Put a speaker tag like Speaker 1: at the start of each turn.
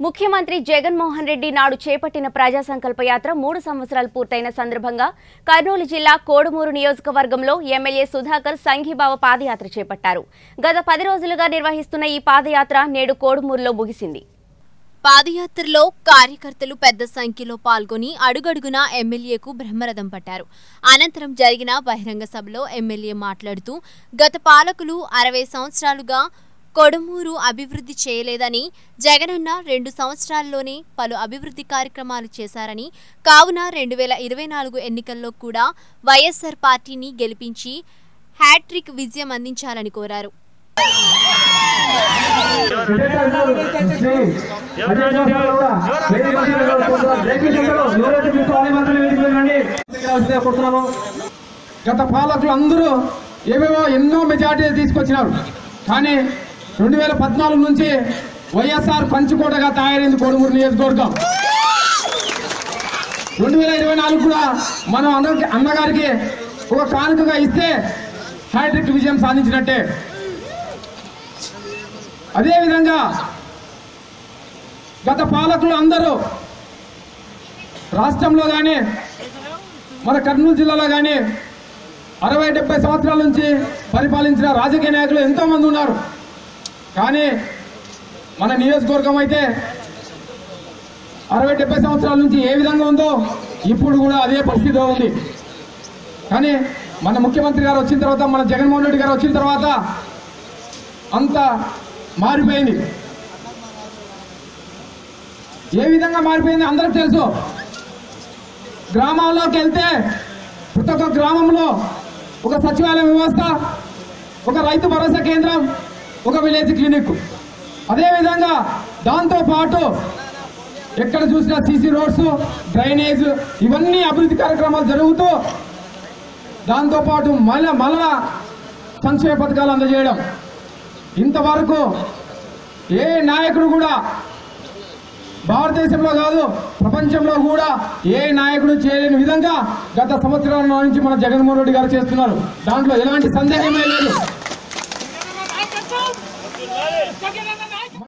Speaker 1: ముఖ్యమంత్రి జగన్మోహన్ రెడ్డి నాడు చేపట్టిన ప్రజా సంకల్ప యాత్ర మూడు సంవత్సరాలు పూర్తయిన సందర్భంగా కర్నూలు జిల్లా కోడుమూరు నియోజకవర్గంలో ఎమ్మెల్యే సుధాకర్ సంఘీభావ పాదయాత్ర చేపట్టారు గత పది రోజులుగా నిర్వహిస్తున్న ఈ పాదయాత్ర నేడు కోడుమూరులో ముగిసింది
Speaker 2: పాదయాత్రలో కార్యకర్తలు పెద్ద సంఖ్యలో పాల్గొని అడుగడుగునా ఎమ్మెల్యేకు బ్రహ్మరథం పట్టారు అనంతరం జరిగిన బహిరంగ సభలో ఎమ్మెల్యే మాట్లాడుతూ గత పాలకులు అరవై సంవత్సరాలుగా కొడుమూరు అభివృద్ధి చేయలేదని జగనన్న రెండు సంవత్సరాల్లోనే పలు అభివృద్ధి కార్యక్రమాలు చేశారని కావున రెండు వేల ఇరవై నాలుగు ఎన్నికల్లో కూడా వైఎస్సార్ పార్టీని గెలిపించి హ్యాట్రిక్ విజయం అందించాలని కోరారు
Speaker 3: గత పాలకులు అందరూ ఏవేవో ఎన్నో మెజార్టీలు తీసుకొచ్చినారు కానీ రెండు వేల పద్నాలుగు నుంచి వైఎస్ఆర్ పంచుకోటగా తయారైంది కోడుమూరు నియోజకవర్గం రెండు వేల ఇరవై నాలుగు కూడా మనం అన్న అన్నగారికి ఒక కానుకగా ఇస్తే హ్యాట్రిక్ విజయం సాధించినట్టే అదేవిధంగా గత పాలకులు అందరూ రాష్ట్రంలో కానీ మన కర్నూలు జిల్లాలో కానీ అరవై డెబ్బై సంవత్సరాల నుంచి పరిపాలించిన రాజకీయ నాయకులు ఎంతో మంది ఉన్నారు కానీ మన నియోజకవర్గం అయితే అరవై డెబ్బై సంవత్సరాల నుంచి ఏ విధంగా ఉందో ఇప్పుడు కూడా అదే పరిస్థితిలో ఉంది కానీ మన ముఖ్యమంత్రి గారు వచ్చిన తర్వాత మన జగన్మోహన్ రెడ్డి గారు వచ్చిన తర్వాత అంత మారిపోయింది ఏ విధంగా మారిపోయింది అందరికి తెలుసు గ్రామాల్లోకి వెళ్తే ప్రతి ఒక్క గ్రామంలో ఒక సచివాలయ వ్యవస్థ ఒక రైతు భరోసా కేంద్రం ఒక విలేజ్ క్లినిక్ అదేవిధంగా దాంతో పాటు ఎక్కడ చూసినా సీసీ రోడ్స్ డ్రైనేజ్ ఇవన్నీ అభివృద్ధి కార్యక్రమాలు జరుగుతూ దాంతోపాటు మళ్ళా మళ్ళా సంక్షేమ పథకాలు అందజేయడం ఇంతవరకు ఏ నాయకుడు కూడా భారతదేశంలో కాదు ప్రపంచంలో కూడా ఏ నాయకుడు చేయలేని విధంగా గత సంవత్సరాల నుంచి మన జగన్మోహన్ రెడ్డి గారు చేస్తున్నారు దాంట్లో ఎలాంటి సందేహమే లేదు
Speaker 4: జగనన్న